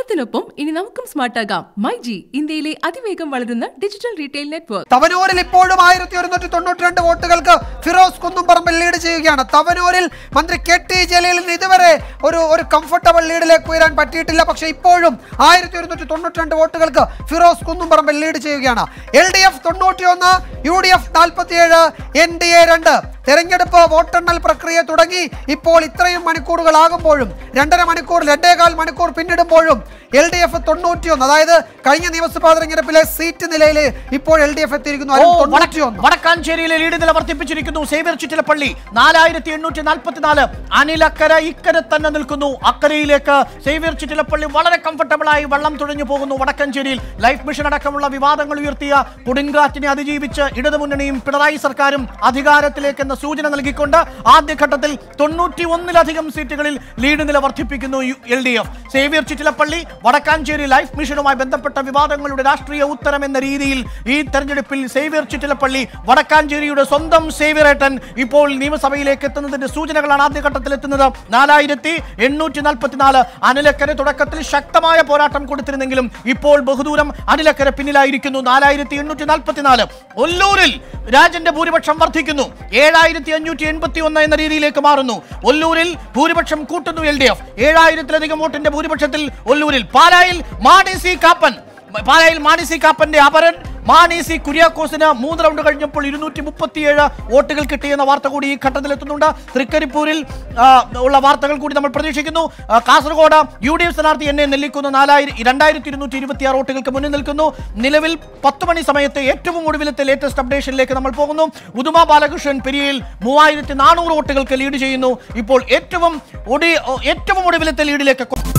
കാലത്തിനൊപ്പം ഇനി നമുക്കും സ്മാർട്ടാകാം my G ഇന്ത്യയിലെ അതിവേഗം വളരുന്ന ഡിജിറ്റൽ റീറ്റെയിൽ നെറ്റ്വർക്ക് തവനൂരിൽ ഇപ്പോഴും ആയിരത്തി ഒരുന്നൂറ്റി തൊണ്ണൂറ്റി രണ്ട് വോട്ടുകൾക്ക് ഫിറോസ് കുന്നുംപറമ്പിൽ ലീഡ് ചെയ്യുകയാണ് തവനൂരിൽ മന്ത്രി കെ ടി ജലീലിന് ഇതുവരെ ഒരു ഒരു കംഫർട്ടബിൾ ലീഡിലേക്ക് ഉയരാൻ പറ്റിയിട്ടില്ല പക്ഷേ ഇപ്പോഴും ആയിരത്തി ഒരുന്നൂറ്റി തൊണ്ണൂറ്റി രണ്ട് വോട്ടുകൾക്ക് ഫിറോസ് കുന്നുംപറമ്പിൽ ലീഡ് ചെയ്യുകയാണ് എൽ ഡി എഫ് തൊണ്ണൂറ്റിയൊന്ന് യു ഡി എഫ് നാൽപ്പത്തിയേഴ് എൻ ഡി എ രണ്ട് തെരഞ്ഞെടുപ്പ് വോട്ടെണ്ണൽ പ്രക്രിയ തുടങ്ങി ഇപ്പോൾ ഇത്രയും മണിക്കൂറുകളാകുമ്പോഴും രണ്ടര മണിക്കൂർ രണ്ടേകാൽ മണിക്കൂർ പിന്നിടുമ്പോഴും എൽ ഡി എഫ് തൊണ്ണൂറ്റിയൊന്ന് അതായത് കഴിഞ്ഞ നിയമസഭാ തെരഞ്ഞെടുപ്പിലെ സീറ്റ് നിലയിൽ ഇപ്പോൾ എൽ ഡി എഫ് എത്തിയിരിക്കുന്നു ഓ, അതും വട- തൊണ്ണൂറ്റിയൊന്ന് വടക്കാഞ്ചേരിയിലെ ലീഡ് നില വർദ്ധിപ്പിച്ചിരിക്കുന്നു സേവ്യർ ചിറ്റിലപ്പള്ളി നാലായിരത്തി എണ്ണൂറ്റി നാൽപ്പത്തിനാല് അനിലക്കര ഇക്കരെ തന്നെ നിൽക്കുന്നു അക്കരയിലേക്ക് സേവ്യർ ചിറ്റിലപ്പള്ളി വളരെ കംഫർട്ടബിൾ ആയി വെള്ളം തുഴഞ്ഞു പോകുന്നു വടക്കഞ്ചേരിയിൽ ലൈഫ് മിഷൻ അടക്കമുള്ള വിവാദങ്ങൾ ഉയർത്തിയ കൊടുങ്കാറ്റിനെ അതിജീവിച്ച് ഇടതുമുന്നണിയും പിണറായി സർക്കാരും അധികാരത്തിലേക്ക് എന്ന സൂചന നൽകിക്കൊണ്ട് ആദ്യഘട്ടത്തിൽ തൊണ്ണൂറ്റി ഒന്നിലധികം സീറ്റുകളിൽ ലീഡ് നില വർദ്ധിപ്പിക്കുന്നു L D F Xavier Chittilappally Vadakkanchery life മിഷനുമായി ബന്ധപ്പെട്ട വിവാദങ്ങളുടെ രാഷ്ട്രീയ ഉത്തരം എന്ന രീതിയിൽ ഈ തെരഞ്ഞെടുപ്പിൽ സേവ്യർ ചിറ്റിലപ്പള്ളി വടക്കാഞ്ചേരിയുടെ സ്വന്തം സേവ്യറേട്ടൻ ഇപ്പോൾ നിയമസഭയിലേക്ക് എത്തുന്നതിന്റെ സൂചനകളാണ് ആദ്യഘട്ടത്തിൽ എത്തുന്നത് നാലായിരത്തി എണ്ണൂറ്റി നാൽപ്പത്തിനാല് അനിലക്കര തുടക്കത്തിൽ ശക്തമായ പോരാട്ടം കൊടുത്തിരുന്നെങ്കിലും ഇപ്പോൾ ബഹുദൂരം അനിലക്കര പിന്നിലായിരിക്കുന്നു നാലായിരത്തി എണ്ണൂറ്റി നാൽപ്പത്തിനാല് ഒല്ലൂരിൽ രാജന്റെ ഭൂരിപക്ഷം വർദ്ധിക്കുന്നു ഏഴായിരത്തി അഞ്ഞൂറ്റി എൺപത്തി ഒന്ന് എന്ന രീതിയിലേക്ക് മാറുന്നു ഒല്ലൂരിൽ ഭൂരിപക്ഷം കൂട്ടുന്നു എൽ ഡി എഫ് ഏഴായിരത്തിലധികം വോട്ടിന്റെ ഭൂരിപക്ഷത്തിൽ ഒല്ലൂരിൽ പാലായിൽ മാണി സി കാപ്പൻ പാലായിൽ മാണി സി കാപ്പന്റെ അപരൻ മാണി സി കുര്യാക്കോസിന് മൂന്ന് റൗണ്ട് കഴിഞ്ഞപ്പോൾ ഇരുന്നൂറ്റി മുപ്പത്തിയേഴ് വോട്ടുകൾ കിട്ടിയെന്ന വാർത്ത കൂടി ഈ ഘട്ടത്തിൽ എത്തുന്നുണ്ട് തൃക്കരിപ്പൂരിൽ ആ, ഉള്ള വാർത്തകൾ കൂടി നമ്മൾ പ്രതീക്ഷിക്കുന്നു ആ, കാസർഗോഡ് യു ഡി എഫ് സ്ഥാനാർത്ഥി എന്നെ നെല്ലിക്കുന്ന നാലായിരം രണ്ടായിരത്തി ഇരുന്നൂറ്റി ഇരുപത്തി ആറ് വോട്ടുകൾക്ക് മുന്നിൽ നിൽക്കുന്നു നിലവിൽ പത്ത് മണി സമയത്ത് ഏറ്റവും ഒടുവിലത്തെ ലേറ്റസ്റ്റ് അപ്ഡേഷനിലേക്ക് നമ്മൾ പോകുന്നു ഉദുമ ബാലകൃഷ്ണൻ പെരിയയിൽ മൂവായിരത്തി നാനൂറ് വോട്ടുകൾക്ക് ലീഡ് ചെയ്യുന്നു ഇപ്പോൾ ഏറ്റവും ഒടി ഏറ്റവും ഒടുവിലത്തെ ലീഡിലേക്ക്